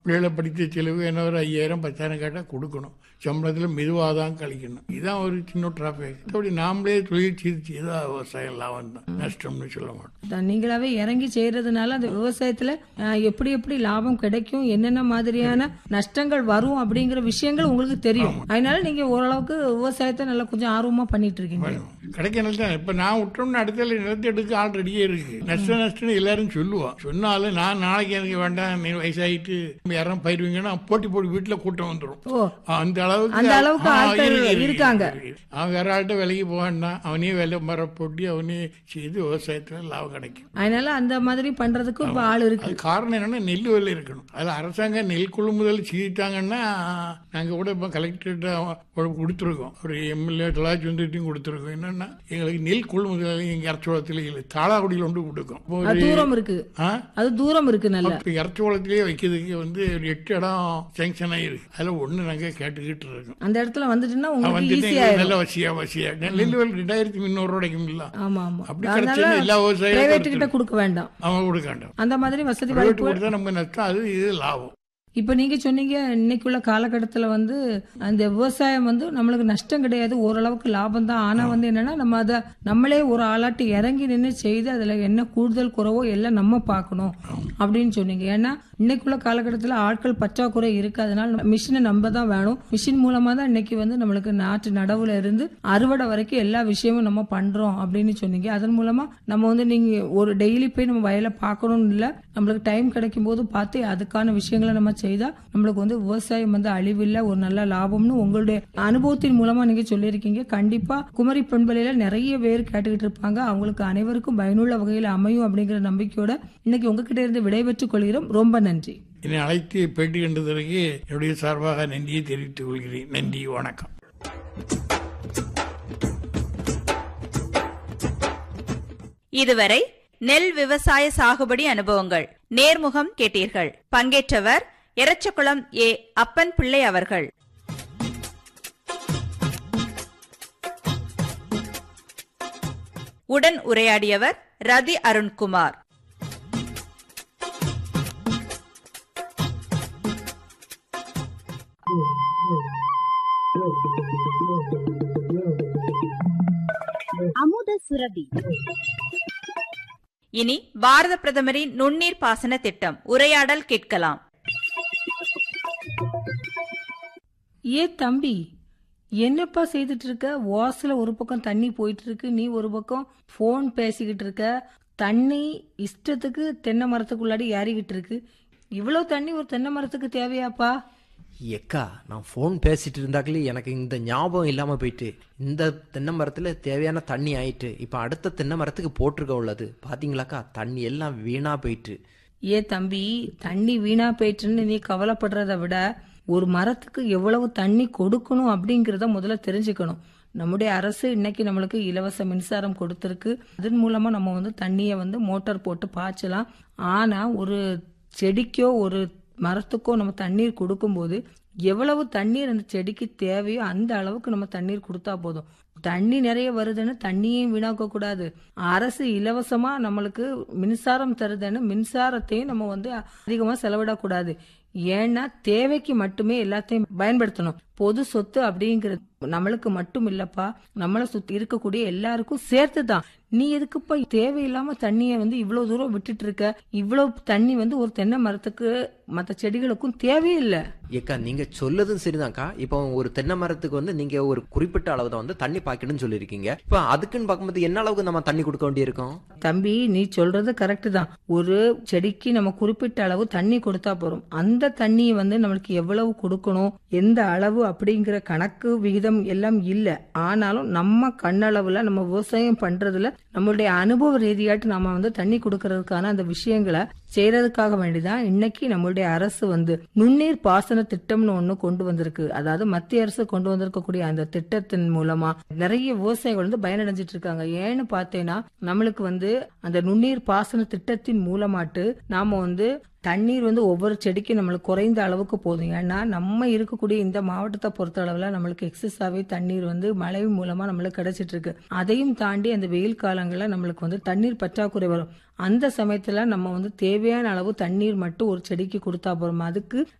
பிள்ளைகளை படித்த செலவு என்ன ஒரு ஐயாயிரம் பத்தாயிரம் கேட்டால் கொடுக்கணும் சம்பளத்தில் மெதுவாக தான் கழிக்கணும் இதுதான் ஒரு சின்ன டிராஃபிக் அப்படி நாமளே தொழில் செய்து செய்தால் விவசாயம் லாபம் தான் நஷ்டம்னு சொல்ல மாட்டோம் தான் நீங்களாவே இறங்கி செய்யறதுனால அந்த விவசாயத்துல அஹ், எப்படி எப்படி லாபம் கிடைக்கும் என்னென்ன மாதிரியான நஷ்டங்கள் வரும் அப்படிங்கிற விஷயங்கள் உங்களுக்கு தெரியும் அதனால நீங்க ஓரளவுக்கு விவசாயத்தை நல்லா கொஞ்சம் ஆர்வமா பண்ணிட்டு இருக்கீங்க கிடைக்க நிலத்தான் இப்போ நான் விட்டோம்னு அடுத்த நிலத்தை எடுக்க ஆள் ரெடியே இருக்கு நஷ்டம் நஷ்டம் எல்லாரும் சொல்லுவான் சொன்னாலும் நான் நாளைக்கு எனக்கு வேண்டாம் நீ வயசாயிட்டு யாரும் பயிருவீங்கன்னா போட்டி போட்டு வீட்டில் கூட்டம் வந்துடும் ஓ அந்த அளவுக்கு அந்த அளவுக்கு ஆ, ஆட்கள் இருக்கு, இருக்கு, இருக்காங்க. இருக்கு. அவன் வேற ஆள்கிட்ட விலைக்கு போவான்னா அவனே விலை மர போட்டி அவனே செய்து விவசாயத்துல லாபம் கிடைக்கும் அதனால அந்த மாதிரி பண்றதுக்கு இப்ப ஆள் இருக்கு அது காரணம் என்னன்னா நெல் விலை இருக்கணும் அதில் அரசாங்கம் நெல் கொள்முதல் செய்துட்டாங்கன்னா நாங்கள் கூட இப்போ கலெக்டர்கிட்ட கொடுத்துருக்கோம் ஒரு எம்எல்ஏ தொள்ளாயிரத்தி தொண்ணூற்றியும் கொடுத்துருக்கோம் என்னன்னா எங்களுக்கு நெல் கொள்முதல் எங்கள் இறச்சோளத்தில் இல்லை தாளாக்குடியில் ஒன்று கொடுக்கும் இப்போ அது ஒரு தூரம் இருக்கு ஆ அது தூரம் இருக்கு நல்ல இப்போ இறச்சோளத்திலேயே வைக்கிறதுக்கு வந்து ஒரு எட்டு இடம் சேங்ஷன் ஆயிருக்கு அதில் ஒன்று நாங்கள் கேட்டுக்கிட்டு இருக்கோம் அந்த இடத்துல வந்துட்டுன்னா அவன் உங்களுக்கு வந்துட்டு ஈஸியா எங்களுக்கு நல்ல வசியா வசியா நெல் விலை ரெண்டாயிரத்தி முந்நூறு ரூபாய்க்கும் இல்ல ஆமா ஆமா அப்படி அதனால கிடைச்சா எல்லா விவசாயிகளும் பிரைவேட் கிட்ட கொடுக்க வேண்டாம் அவன் கொடுக்க வேண்டாம் அந்த மாதிரி வசதி பிரைவேட் வாய்ப்பு கொடுத்தா நமக்கு நஷ்டம் அது இது லாபம் இப்ப நீங்க சொன்னீங்க இன்னைக்குள்ள காலகட்டத்துல வந்து அந்த விவசாயம் வந்து நம்மளுக்கு நஷ்டம் கிடையாது ஓரளவுக்கு லாபம் தான் ஆனா வந்து என்னன்னா நம்ம அதை நம்மளே ஒரு ஆளாட்டி இறங்கி நின்று செய்து அதுல என்ன கூடுதல் குறவோ எல்லாம் நம்ம பார்க்கணும் அப்படின்னு சொன்னீங்க ஏன்னா இன்னைக்குள்ள காலகட்டத்துல ஆட்கள் பற்றாக்குறை இருக்கு அதனால மிஷினை நம்ப தான் வேணும் மிஷின் மூலமா தான் இன்னைக்கு வந்து நம்மளுக்கு நாட்டு நடவுல இருந்து அறுவடை வரைக்கும் எல்லா விஷயமும் நம்ம பண்றோம் அப்படின்னு சொன்னீங்க அதன் மூலமா நம்ம வந்து நீங்க ஒரு டெய்லி போய் நம்ம வயலை பார்க்கணும்னு இல்ல நம்மளுக்கு டைம் கிடைக்கும் போது பார்த்து அதுக்கான விஷயங்களை நம்ம செய்தா நம்மளுக்கு வந்து விவசாயம் வந்து அழிவில்லை ஒரு நல்ல லாபம்னு உங்களுடைய அனுபவத்தின் மூலமா நீங்க சொல்லியிருக்கீங்க கண்டிப்பா குமரி பண்பலையில நிறைய பேர் கேட்டுக்கிட்டு இருப்பாங்க அவங்களுக்கு அனைவருக்கும் பயனுள்ள வகையில் அமையும் அப்படிங்கிற நம்பிக்கையோட இன்னைக்கு உங்ககிட்ட இருந்து விடைபெற்றுக் கொள்கிறோம் ரொம்ப நன்றி என்னை அழைத்து பேட்டி கண்டதற்கு என்னுடைய சார்பாக நன்றியை தெரிவித்துக் கொள்கிறேன் நன்றி வணக்கம் இதுவரை நெல் விவசாய சாகுபடி அனுபவங்கள் நேர்முகம் கேட்டீர்கள் பங்கேற்றவர் எரச்சகுளம் ஏ அப்பன் பிள்ளை அவர்கள் உடன் உரையாடியவர் ரதி அருண்குமார் அமுத சுரபி இனி பாரத பிரதமரின் நுண்ணீர் பாசன திட்டம் உரையாடல் கேட்கலாம் ஏ தம்பி என்னப்பா செய்துட்டு இருக்க வாசல ஒரு பக்கம் தண்ணி போயிட்டு இருக்கு நீ ஒரு பக்கம் ஃபோன் பேசிக்கிட்டு இருக்க தண்ணி இஷ்டத்துக்கு தென்னை மரத்துக்குள்ளாடி ஏறிக்கிட்டு இருக்கு இவ்வளவு தண்ணி ஒரு தென்னை மரத்துக்கு தேவையாப்பா எக்கா நான் ஃபோன் பேசிட்டு இருந்தாக்களே எனக்கு இந்த ஞாபகம் இல்லாமல் போயிட்டு இந்த தென்னை மரத்தில் தேவையான தண்ணி ஆயிட்டு இப்போ அடுத்த தென்னை மரத்துக்கு போட்டிருக்க உள்ளது பார்த்தீங்களாக்கா தண்ணி எல்லாம் வீணாக போயிட்டு ஏ தம்பி தண்ணி வீணா போயிட்டுன்னு நீ கவலைப்படுறத விட ஒரு மரத்துக்கு எவ்வளவு தண்ணி கொடுக்கணும் அப்படிங்கறத முதல்ல தெரிஞ்சுக்கணும் நம்முடைய அரசு இன்னைக்கு நம்மளுக்கு இலவச மின்சாரம் கொடுத்திருக்கு அதன் மூலமா நம்ம வந்து தண்ணியை வந்து மோட்டார் போட்டு பாய்ச்சலாம் ஆனா ஒரு செடிக்கோ ஒரு மரத்துக்கோ நம்ம தண்ணீர் கொடுக்கும்போது எவ்வளவு தண்ணீர் அந்த செடிக்கு தேவையோ அந்த அளவுக்கு நம்ம தண்ணீர் கொடுத்தா போதும் தண்ணி நிறைய வருதுன்னு தண்ணியையும் வீணாக்க கூடாது அரசு இலவசமா நம்மளுக்கு மின்சாரம் தருதுன்னு மின்சாரத்தையும் நம்ம வந்து அதிகமா செலவிடக்கூடாது ஏன்னா தேவைக்கு மட்டுமே எல்லாத்தையும் பயன்படுத்தணும் பொது சொத்து அப்படிங்கிறது நம்மளுக்கு மட்டும் இல்லப்பா நம்மளை சுத்தி இருக்கக்கூடிய எல்லாருக்கும் சேர்த்து தான் நீ எதுக்குப்பா தேவையில்லாம தண்ணியை வந்து இவ்வளவு தூரம் விட்டுட்டு இருக்க இவ்வளவு தண்ணி வந்து ஒரு தென்னை மரத்துக்கு மற்ற செடிகளுக்கும் தேவையில்லை ஏக்கா நீங்கள் சொல்லதும் சரிதான்க்கா இப்போ ஒரு தென்னை மரத்துக்கு வந்து நீங்கள் ஒரு குறிப்பிட்ட அளவு தான் வந்து தண்ணி பாய்க்கணும்னு சொல்லியிருக்கீங்க இப்போ அதுக்குன்னு பார்க்கும்போது என்ன அளவுக்கு நம்ம தண்ணி கொடுக்க வேண்டியிருக்கும் தம்பி நீ சொல்றது கரெக்ட் தான் ஒரு செடிக்கு நம்ம குறிப்பிட்ட அளவு தண்ணி கொடுத்தா போறோம் அந்த தண்ணியை வந்து நம்மளுக்கு எவ்வளவு கொடுக்கணும் எந்த அளவு அப்படிங்கிற கணக்கு விகிதம் எல்லாம் இல்ல ஆனாலும் நம்ம கண்ணளவுல நம்ம விவசாயம் பண்றதுல நம்மளுடைய அனுபவ ரீதியாட்டு நம்ம வந்து தண்ணி கொடுக்கறதுக்கான அந்த விஷயங்களை செய்யறதுக்காக வேண்டிதான் இன்னைக்கு நம்மளுடைய அரசு வந்து நுண்ணீர் பாசன திட்டம்னு ஒண்ணு கொண்டு வந்திருக்கு அதாவது மத்திய அரசு கொண்டு வந்திருக்கக்கூடிய அந்த திட்டத்தின் மூலமா நிறைய விவசாயிகள் வந்து பயனடைஞ்சிட்டு இருக்காங்க ஏன்னு பார்த்தேன்னா நம்மளுக்கு வந்து அந்த நுண்ணீர் பாசன திட்டத்தின் மூலமாட்டு நாம வந்து தண்ணீர் வந்து ஒவ்வொரு செடிக்கும் நம்மளுக்கு குறைந்த அளவுக்கு போதும் ஏன்னா நம்ம இருக்கக்கூடிய இந்த மாவட்டத்தை பொறுத்த அளவுல நம்மளுக்கு எக்ஸஸாவே தண்ணீர் வந்து மழை மூலமா நம்மளுக்கு கிடைச்சிட்டு இருக்கு அதையும் தாண்டி அந்த வெயில் காலம் காலங்களில் நம்மளுக்கு வந்து தண்ணீர் பற்றாக்குறை வரும் அந்த சமயத்துல நம்ம வந்து தேவையான அளவு தண்ணீர் மட்டும் ஒரு செடிக்கு கொடுத்தா போறோம் அதுக்கு